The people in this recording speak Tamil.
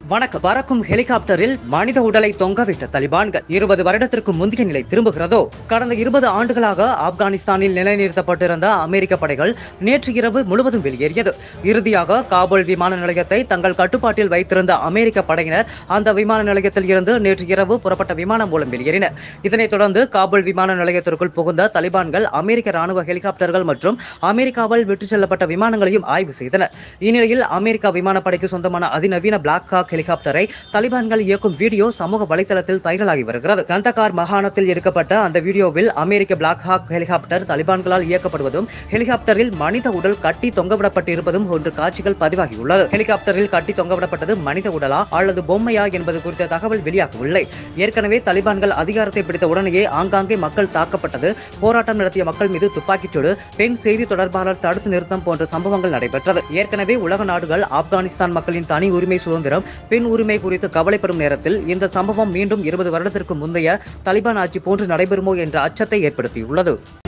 வணக்கம் பறக்கும் ஹெலிகாப்டரில் மனித உடலை தொங்கவிட்ட தலிபான்கள் இருபது வருடத்திற்கு முந்தைய நிலை திரும்புகிறதோ கடந்த இருபது ஆண்டுகளாக ஆப்கானிஸ்தானில் நிலைநிறுத்தப்பட்டிருந்த அமெரிக்க படைகள் நேற்று இரவு முழுவதும் வெளியேறியது இறுதியாக காபூல் விமான நிலையத்தை தங்கள் கட்டுப்பாட்டில் வைத்திருந்த அமெரிக்க படையினர் அந்த விமான நிலையத்தில் இருந்து நேற்று இரவு புறப்பட்ட விமானம் மூலம் வெளியேறினர் இதனைத் தொடர்ந்து காபூல் விமான நிலையத்திற்குள் புகுந்த தலிபான்கள் அமெரிக்க ராணுவ ஹெலிகாப்டர்கள் மற்றும் அமெரிக்காவால் விட்டுச் செல்லப்பட்ட விமானங்களையும் ஆய்வு செய்தனர் இந்நிலையில் அமெரிக்கா விமானப்படைக்கு சொந்தமான அதிநவீன பிளாக் ஹாக் ஹெலிகாப்டரை தலிபான்கள் இயக்கும் வீடியோ சமூக வலைதளத்தில் வைரலாகி வருகிறது கந்தகார் மாகாணத்தில் எடுக்கப்பட்ட அந்த வீடியோவில் அமெரிக்க பிளாக் ஹாக் ஹெலிகாப்டர் தலிபான்களால் இயக்கப்படுவதும் ஹெலிகாப்டரில் மனித உடல் கட்டி தொங்கவிடப்பட்டிருப்பதும் போன்ற காட்சிகள் பதிவாகியுள்ளது ஹெலிகாப்டரில் கட்டி தொங்கவிடப்பட்டது மனித உடலா அல்லது பொம்மையா என்பது குறித்த தகவல் வெளியாகவில்லை ஏற்கனவே தலிபான்கள் அதிகாரத்தை பிடித்த உடனேயே ஆங்காங்கே மக்கள் தாக்கப்பட்டது போராட்டம் நடத்திய மக்கள் மீது துப்பாக்கிச்சூடு பெண் செய்தி தொடர்பாளர் தடுத்து நிறுத்தம் போன்ற சம்பவங்கள் நடைபெற்றது ஏற்கனவே உலக நாடுகள் ஆப்கானிஸ்தான் மக்களின் தனி உரிமை சுதந்திரம் பெண் உரிமை குறித்து கவலைப்படும் நேரத்தில் இந்த சம்பவம் மீண்டும் இருபது வருடத்திற்கு முந்தைய தலிபான் ஆட்சி போன்று நடைபெறுமோ என்ற அச்சத்தை ஏற்படுத்தியுள்ளது